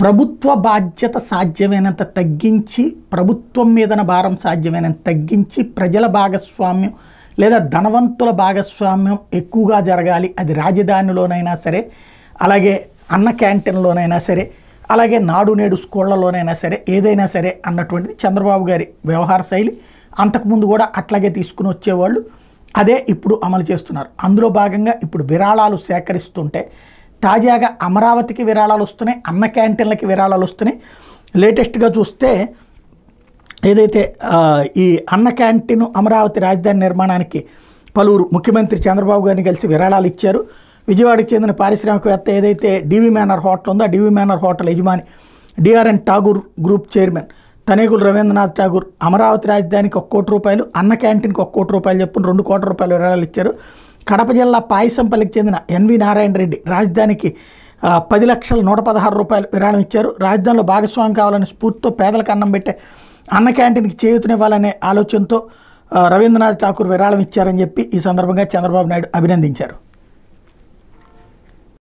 ప్రభుత్వ బాధ్యత సాధ్యమైనంత తగ్గించి ప్రభుత్వం మీదన భారం సాధ్యమైనంత తగ్గించి ప్రజల భాగస్వామ్యం లేదా ధనవంతుల భాగస్వామ్యం ఎక్కువగా జరగాలి అది రాజధానిలోనైనా సరే అలాగే అన్న క్యాంటీన్లోనైనా సరే అలాగే నాడు నేడు స్కూళ్ళలోనైనా సరే ఏదైనా సరే అన్నటువంటిది చంద్రబాబు గారి వ్యవహార శైలి అంతకుముందు కూడా అట్లాగే తీసుకుని వచ్చేవాళ్ళు అదే ఇప్పుడు అమలు చేస్తున్నారు అందులో భాగంగా ఇప్పుడు విరాళాలు సేకరిస్తుంటే తాజాగా అమరావతికి విరాళాలు వస్తున్నాయి అన్న క్యాంటీన్లకి విరాళాలు వస్తున్నాయి లేటెస్ట్గా చూస్తే ఏదైతే ఆ, ఈ అన్న క్యాంటీన్ అమరావతి రాజధాని నిర్మాణానికి పలువురు ముఖ్యమంత్రి చంద్రబాబు గారిని కలిసి విరాళాలు ఇచ్చారు విజయవాడకి చెందిన పారిశ్రామికవేత్త ఏదైతే డివి మేనర్ హోటల్ ఉందో ఆ డివి మేనర్ హోటల్ యజమాని డిఆర్ఎన్ ఠాగూర్ గ్రూప్ చైర్మన్ తనేగులు రవీంద్రనాథ్ ఠాగూర్ అమరావతి రాజధానికి ఒక కోటి రూపాయలు అన్న క్యాంటీన్కి ఒక కోటి రూపాయలు చెప్పున రెండు కోట్ల రూపాయలు విరాళాలు ఇచ్చారు కడప జిల్లా పాయసంపల్లికి చెందిన ఎన్వి నారాయణ రెడ్డి రాజధానికి ఆ, పది లక్షల నూట పదహారు రూపాయలు విరాళం ఇచ్చారు రాజధానిలో భాగస్వామి కావాలని స్ఫూర్తితో పేదలకు అన్నం పెట్టే అన్న క్యాంటీన్కి చేయూతనివ్వాలనే ఆలోచనతో ఆ, రవీంద్రనాథ్ ఠాకూర్ విరాళం ఇచ్చారని చెప్పి ఈ సందర్భంగా చంద్రబాబు నాయుడు అభినందించారు